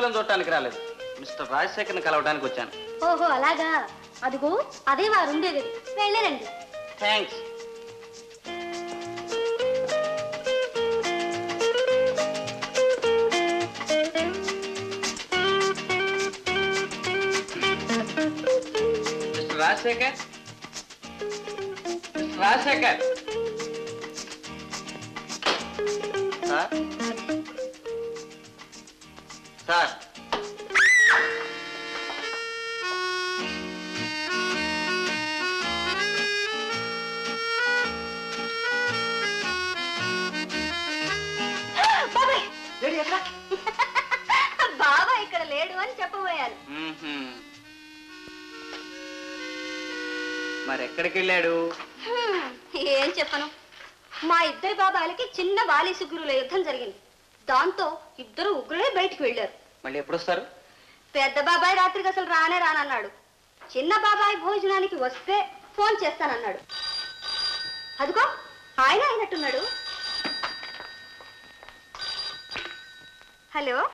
శ్రీశైలం చూడటానికి రాలేదు మిస్టర్ రాజశేఖర్ని కలవడానికి వచ్చాను ఓహో అలాగా అదిగో అదే వారు ఉండేది వెళ్ళారండి thanks Mister Rajasekhar Mister Rajasekhar sir sir బాబాయ్ లేడీ ఎక్కడ బాబా ఇక్కడ లేడు అని చెప్పబోయారు మ్మ్హ్మ్. మరి ఎక్కడికి వెళ్ళాడు హ్మ్, ఏం చెప్పను మా ఇద్దరి బాబాయిలకి చిన్న బాలి సుగ్గురుల యుద్ధం జరిగింది దాంతో ఇద్దరు ఉగ్రులే బయటికి వెళ్ళారు మళ్ళీ ఎప్పుడు వస్తారు పెద్ద బాబాయ్ రాత్రికి అసలు రానే రానన్నాడు చిన్న బాబాయ్ భోజనానికి వస్తే ఫోన్ చేస్తానన్నాడు అదిగో ఆయన అయినట్టున్నాడు హలో